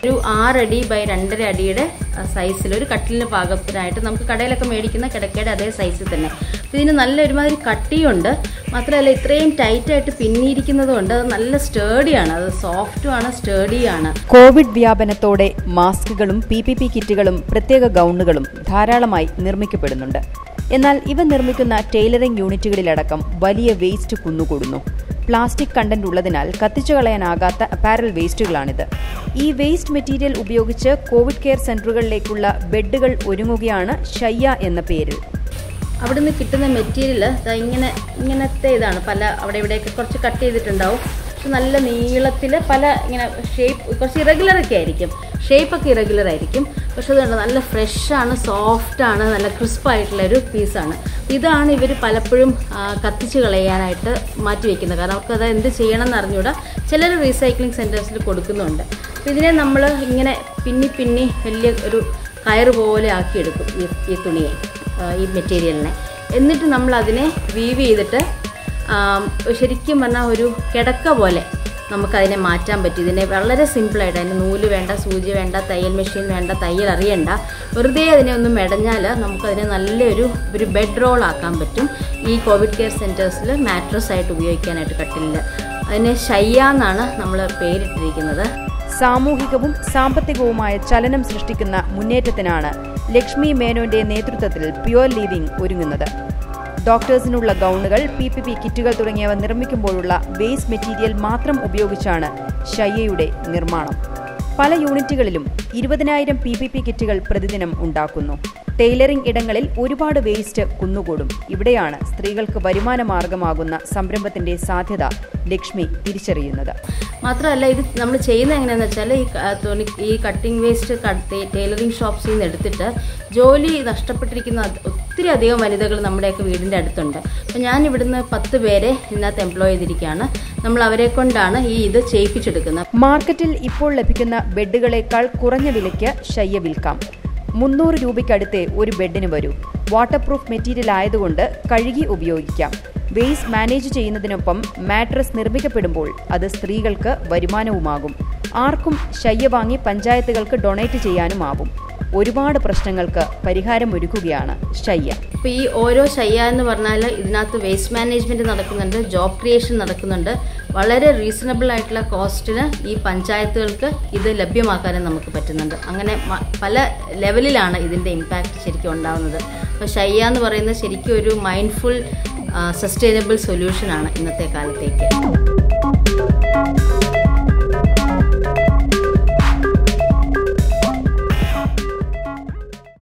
ഒരു ആറടി ബൈ രണ്ടര അടിയുടെ സൈസിൽ ഒരു കട്ടിലിന് പാകത്തിനായിട്ട് നമുക്ക് കടയിലൊക്കെ മേടിക്കുന്ന കിടക്കയുടെ അതേ സൈസിൽ തന്നെ അപ്പോൾ ഇതിന് നല്ല ഒരുമാതിരി കട്ടിയുണ്ട് മാത്രമല്ല ഇത്രയും ടൈറ്റായിട്ട് പിന്നിയിരിക്കുന്നത് കൊണ്ട് അത് നല്ല സ്റ്റേഡിയാണ് അത് സോഫ്റ്റുമാണ് സ്റ്റേഡിയാണ് കോവിഡ് വ്യാപനത്തോടെ മാസ്കുകളും പി പി പി കിറ്റുകളും പ്രത്യേക ഗൗണുകളും ധാരാളമായി നിർമ്മിക്കപ്പെടുന്നുണ്ട് എന്നാൽ ഇവ നിർമ്മിക്കുന്ന ടൈലറിംഗ് യൂണിറ്റുകളിലടക്കം വലിയ വേസ്റ്റ് കുന്നുകൂടുന്നു പ്ലാസ്റ്റിക് കണ്ടന്റ് ഉള്ളതിനാൽ കത്തിച്ചു കളയാനാകാത്ത അപ്പാരൽ വേസ്റ്റുകളാണിത് ഈ വേസ്റ്റ് മെറ്റീരിയൽ ഉപയോഗിച്ച് കോവിഡ് കെയർ സെന്ററുകളിലേക്കുള്ള ബെഡുകൾ ഒരുങ്ങുകയാണ് ഷയ്യ എന്ന പേരിൽ അവിടുന്ന് കിട്ടുന്ന മെറ്റീരിയൽ ഇങ്ങനെ ഇങ്ങനത്തെ ഇതാണ് പല അവിടെ ഇവിടെയൊക്കെ കുറച്ച് കട്ട് ചെയ്തിട്ടുണ്ടാവും പക്ഷെ നല്ല നീളത്തിൽ പല ഇങ്ങനെ ഷേപ്പ് കുറച്ച് ഇറഗുലർ ഒക്കെ ആയിരിക്കും ഷേപ്പൊക്കെ ഇറഗുലർ ആയിരിക്കും പക്ഷെ അതുകൊണ്ട് നല്ല ഫ്രഷാണ് സോഫ്റ്റാണ് നല്ല ക്രിസ്പായിട്ടുള്ള ഒരു പീസാണ് ഇതാണ് ഇവർ പലപ്പോഴും ആ, കത്തിച്ച് കളയാനായിട്ട് മാറ്റി വയ്ക്കുന്നത് കാരണം അവർക്ക് അത് എന്ത് ചെയ്യണം എന്ന് അറിഞ്ഞുകൂടാ ചിലർ റീസൈക്ലിംഗ് സെൻറ്റേഴ്സിൽ കൊടുക്കുന്നുണ്ട് അപ്പോൾ ഇതിനെ നമ്മൾ ഇങ്ങനെ പിന്നി പിന്നി വലിയ ഒരു കയറ് പോലെ ആക്കിയെടുക്കും ഈ ഈ തുണിയെ ആ, ഈ മെറ്റീരിയലിനെ എന്നിട്ട് നമ്മൾ അതിനെ വീവ് ചെയ്തിട്ട് ആം, ശരിക്കും പറഞ്ഞാൽ ഒരു കിടക്ക പോലെ നമുക്കതിനെ മാറ്റാൻ പറ്റും ഇതിനെ വളരെ സിമ്പിളായിട്ട് അതിന് നൂല് വേണ്ട സൂചി വേണ്ട തയ്യൽ മെഷീൻ വേണ്ട തയ്യൽ അറിയണ്ട വെറുതെ അതിനെ ഒന്ന് മെടഞ്ഞാൽ നമുക്കതിനെ നല്ലൊരു ഒരു ബെഡ് റോൾ ആക്കാൻ പറ്റും ഈ കോവിഡ് കെയർ സെൻറ്റേഴ്സിൽ മാട്രസ് ആയിട്ട് ഉപയോഗിക്കാനായിട്ട് കട്ടിലിൽ അതിനെ ഷയ്യ എന്നാണ് നമ്മൾ പേരിട്ടിരിക്കുന്നത് സാമൂഹികവും സാമ്പത്തികവുമായ ചലനം സൃഷ്ടിക്കുന്ന മുന്നേറ്റത്തിനാണ് ലക്ഷ്മി മേനോന്റെ നേതൃത്വത്തിൽ പ്യുവർ ലിവിംഗ് ഒരുങ്ങുന്നത് ഡോക്ടേഴ്സിനുള്ള ഗൗണുകൾ പി പി പി കിറ്റുകൾ തുടങ്ങിയവ നിർമ്മിക്കുമ്പോഴുള്ള വേസ്റ്റ് മെറ്റീരിയൽ മാത്രം ഉപയോഗിച്ചാണ് ഷയ്യയുടെ നിർമ്മാണം പല യൂണിറ്റുകളിലും ഇരുപതിനായിരം പി പി പി കിറ്റുകൾ പ്രതിദിനം ഉണ്ടാക്കുന്നു ടൈലറിംഗ് ഇടങ്ങളിൽ ഒരുപാട് വേസ്റ്റ് കുന്നുകൂടും ഇവിടെയാണ് സ്ത്രീകൾക്ക് വരുമാന മാർഗമാകുന്ന സംരംഭത്തിന്റെ സാധ്യത ലക്ഷ്മി തിരിച്ചറിയുന്നത് മാത്രമല്ല ഇത് നമ്മൾ ചെയ്യുന്നത് എങ്ങനെയാണെന്ന് വെച്ചാൽ ഈ ക- തുണി ഈ കട്ടിംഗ് വേസ്റ്റ് ടൈലറിംഗ് ഷോപ്സിൽ നിന്ന് എടുത്തിട്ട് ജോലി നഷ്ടപ്പെട്ടിരിക്കുന്ന അത് ഒത്തിരി അധികം വനിതകൾ നമ്മുടെയൊക്കെ വീടിൻ്റെ അടുത്തുണ്ട് അപ്പോൾ ഞാൻ ഇവിടുന്ന് പത്ത് പേരെ ഇതിനകത്ത് എംപ്ലോയ് ചെയ്തിരിക്കുകയാണ് നമ്മൾ അവരെ കൊണ്ടാണ് ഈ ഇത് ചെയ്യിപ്പിച്ചെടുക്കുന്നത് മാർക്കറ്റിൽ ഇപ്പോൾ ലഭിക്കുന്ന ബെഡുകളേക്കാൾ കുറഞ്ഞ വിലയ്ക്ക് ശയ്യ വിൽക്കാം മുന്നൂറ് രൂപയ്ക്കടുത്തേ ഒരു ബെഡിന് വരൂ വാട്ടർ പ്രൂഫ് മെറ്റീരിയൽ ആയതുകൊണ്ട് കഴുകി ഉപയോഗിക്കാം വേസ്റ്റ് മാനേജ് ചെയ്യുന്നതിനൊപ്പം മാട്രസ് നിർമ്മിക്കപ്പെടുമ്പോൾ അത് സ്ത്രീകൾക്ക് വരുമാനവുമാകും ആർക്കും ശയ്യ വാങ്ങി പഞ്ചായത്തുകൾക്ക് ഡൊണേറ്റ് ചെയ്യാനുമാവും ഒരുപാട് പ്രശ്നങ്ങൾക്ക് പരിഹാരമൊരുക്കുകയാണ് ശയ്യ ഇപ്പോൾ ഈ ഓരോ ശയ്യ എന്ന് പറഞ്ഞാൽ ഇതിനകത്ത് വേസ്റ്റ് മാനേജ്മെൻറ്റ് നടക്കുന്നുണ്ട് ജോബ് ക്രിയേഷൻ നടക്കുന്നുണ്ട് വളരെ റീസണബിൾ ആയിട്ടുള്ള കോസ്റ്റിന് ഈ പഞ്ചായത്തുകൾക്ക് ഇത് ലഭ്യമാക്കാനും നമുക്ക് പറ്റുന്നുണ്ട് അങ്ങനെ മ- പല ലെവലിലാണ് ഇതിൻ്റെ ഇമ്പാക്റ്റ് ശരിക്കും ഉണ്ടാകുന്നത് അപ്പോൾ ശയ്യ എന്ന് പറയുന്നത് ശരിക്കും ഒരു മൈൻഡ്ഫുൾ സസ്റ്റൈനബിൾ സൊല്യൂഷനാണ് ഇന്നത്തെ കാലത്തേക്ക്